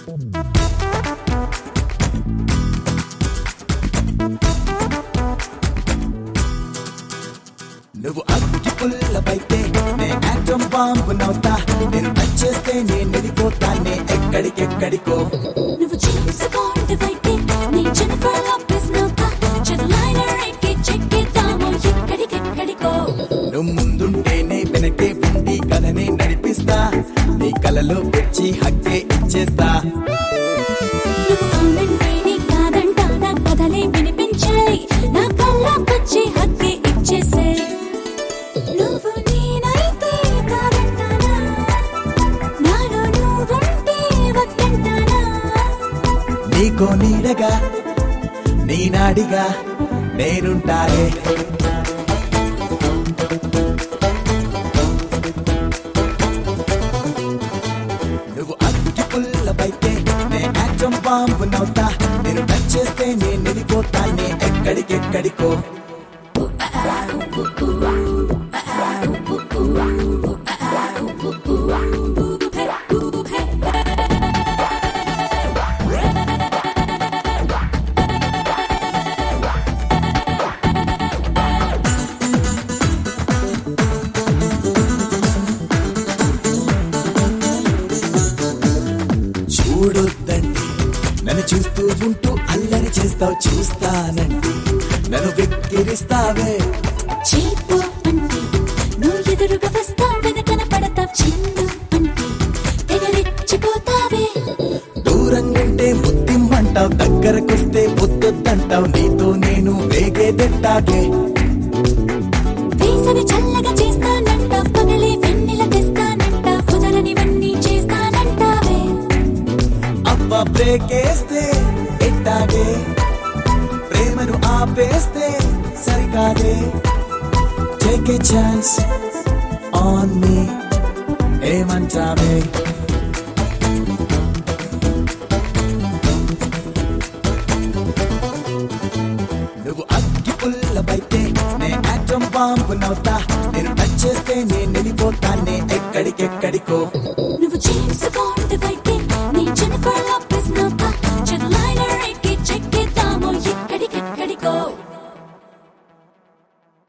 నువ్వు అగ్గి పుల్లపైతే నే ఆటం బాంబు నవ్వుతా నేను టచ్ చేస్తే నేను వెళ్ళిపోతానే ఎక్కడికెక్కడికో నువ్వు చేసుకోండివైతే నీ జెనిఫర్ లాపెస్ నవ్వుతా చెదులైన రేకి చెక్కిద్దాము ఎక్కడికెక్కడికో నువ్వు ముందుంటేనే వెనకే ఉండి కథనే నడిపిస్తా నీ కలలో వచ్చి హక్కే ఇచ్చేస్తా నువ్వు అవునంటే నీ కాదంటా నా కథలే వినిపించాయి నా కళ్ళకొచ్చి హక్కి ఇచ్చేసే నువ్వు నేనైతే కాదంటానా నాలో నువ్వుంటే వద్దంటానా నీకో నీడగా నీ నాడిగా నేనుంటానే నువ్వు అగ్గి పుల్లపైతే నే ఆటం బాంబు నవ్వుతా నేను టచ్ చేస్తే నేను వెళ్ళిపోతానే ఎక్కడికెక్కడికో చూడొద్దండి నన్ను చూస్తూ ఉంటూ అల్లరి చేస్తావు చూస్తానండి నన్ను వెక్కిరిస్తావే చీపు అంటే నువ్వు ఎదురుగా వస్తావు వెనకన పడతావు చిన్ను అంటే తెగరెచ్చిపోతావే దూరంగుంటే బుద్ధిమ్మంటావు దగ్గరకొస్తే బుద్ధొద్దంటావు నీతో నేను వేగేదెట్టాగే వేసవి చల్లగా చేస్తానంటావు పగలే వెన్నెల తెస్తానంటావు కుదరనివన్నీ చేస్తానంటావే అవ్వ బ్రేకేస్తే ఎట్టాగే ప్రేమను ఆపేస్తే సరికాదే take a chance on me ఏమంటావే నువ్వు అగ్గి పుల్లపైతే నే ఆటం బాంబు నవ్వుతా నేను టచ్ చేస్తే నేను వెళ్ళిపోతానే ఎక్కడికెక్కడికో నువ్వు చేసుకోండివైతే